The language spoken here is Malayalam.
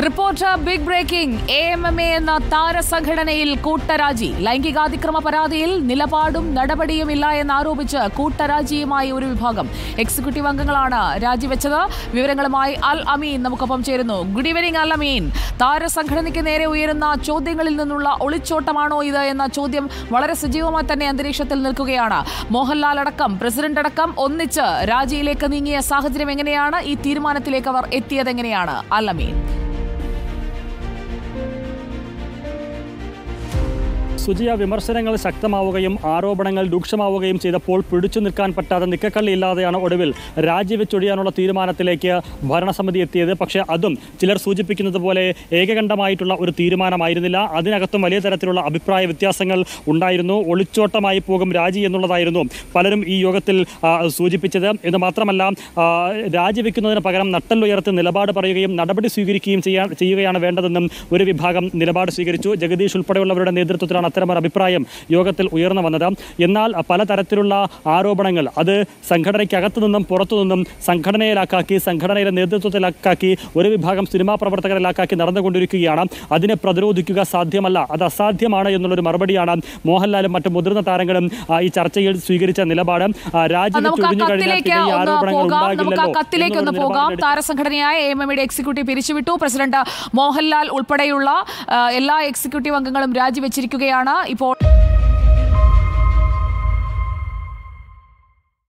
Report big breaking A M M A എന്ന താരസംഘടനയിൽ കൂട്ടരാജി ലൈംഗികാതിക്രമ പരാതിയിൽ നിലപാടും നടപടിയുമില്ല എന്നാരോപിച്ച് കൂട്ടരാജിയുമായി ഒരു വിഭാഗം എക്സിക്യൂട്ടീവ് അംഗങ്ങളാണ് രാജിവെച്ചത് വിവരങ്ങളുമായി അൽ അമീൻ നമുക്കൊപ്പം ചേരുന്നു ഗുഡ് ഈവനിംഗ് അൽ അമീൻ താരസംഘടനയ്ക്ക് നേരെ ഉയരുന്ന ചോദ്യങ്ങളിൽ നിന്നുള്ള ഒളിച്ചോട്ടമാണോ ഇത് എന്ന ചോദ്യം വളരെ സജീവമായി തന്നെ അന്തരീക്ഷത്തിൽ നിൽക്കുകയാണ് മോഹൻലാൽ അടക്കം പ്രസിഡന്റ് അടക്കം ഒന്നിച്ച് രാജിയിലേക്ക് നീങ്ങിയ സാഹചര്യം എങ്ങനെയാണ് ഈ തീരുമാനത്തിലേക്ക് അവർ എത്തിയത് എങ്ങനെയാണ് അൽ അമീൻ സുജിയ വിമർശനങ്ങൾ ശക്തമാവുകയും ആരോപണങ്ങൾ രൂക്ഷമാവുകയും ചെയ്തപ്പോൾ പിടിച്ചു നിൽക്കാൻ പറ്റാതെ നിക്കക്കള്ളിയില്ലാതെയാണ് ഒടുവിൽ രാജിവെച്ചൊഴിയാനുള്ള തീരുമാനത്തിലേക്ക് ഭരണസമിതി എത്തിയത് പക്ഷേ അതും ചിലർ സൂചിപ്പിക്കുന്നത് പോലെ ഏകകണ്ഠമായിട്ടുള്ള ഒരു തീരുമാനമായിരുന്നില്ല അതിനകത്തും വലിയ തരത്തിലുള്ള അഭിപ്രായ വ്യത്യാസങ്ങൾ ഉണ്ടായിരുന്നു ഒളിച്ചോട്ടമായി പോകും രാജി എന്നുള്ളതായിരുന്നു പലരും ഈ യോഗത്തിൽ ആ, സൂചിപ്പിച്ചത് എന്ന് മാത്രമല്ല ആ, രാജിവെക്കുന്നതിന് പകരം നട്ടല്ലുയർത്തി നിലപാട് പറയുകയും നടപടി സ്വീകരിക്കുകയും ചെയ്യാൻ ചെയ്യുകയാണ് വേണ്ടതെന്നും ഒരു വിഭാഗം നിലപാട് സ്വീകരിച്ചു ജഗദീഷ് ഉൾപ്പെടെയുള്ളവരുടെ നേതൃത്വത്തിലാണ് അത്തരമൊരു അഭിപ്രായം യോഗത്തിൽ ഉയർന്നു വന്നത് എന്നാൽ പലതരത്തിലുള്ള ആരോപണങ്ങൾ അത് സംഘടനയ്ക്കകത്തു നിന്നും പുറത്തു നിന്നും സംഘടനയിലാക്കാക്കി സംഘടനയുടെ നേതൃത്വത്തിലാക്കാക്കി ഒരു വിഭാഗം സിനിമാ പ്രവർത്തകരിലാക്കാക്കി നടന്നുകൊണ്ടിരിക്കുകയാണ് അതിനെ പ്രതിരോധിക്കുക സാധ്യമല്ല അത് അസാധ്യമാണ് എന്നുള്ളൊരു മറുപടിയാണ് മോഹൻലാലും മറ്റു മുതിർന്ന താരങ്ങളും ആ, ഈ ചർച്ചയിൽ സ്വീകരിച്ച നിലപാട് ആ, രാജിവെച്ച് നമുക്ക് ആ ഒഴിഞ്ഞു കഴിഞ്ഞാൽ കത്തിലേക്ക് പിന്നെ ഈ ഒന്ന് ആരോപണങ്ങൾ പോകാം നമുക്ക് ആ ഉണ്ടാകില്ലല്ലോ കത്തിലേക്ക് ഒന്ന് എന്നുള്ളൊരു പോകാം നിലപാടിലെടുത്തു. താരസംഘടനയായ എ എം എയുടെ എക്സിക്യൂട്ടീവ് പിരിച്ചുവിട്ടു പ്രസിഡന്റ് മോഹൻലാൽ ഉൾപ്പെടെയുള്ള ആ, എല്ലാ എക്സിക്യൂട്ടീവ് അംഗങ്ങളും രാജിവെച്ചിരിക്കുകയാണ് ഇപ്പോൾ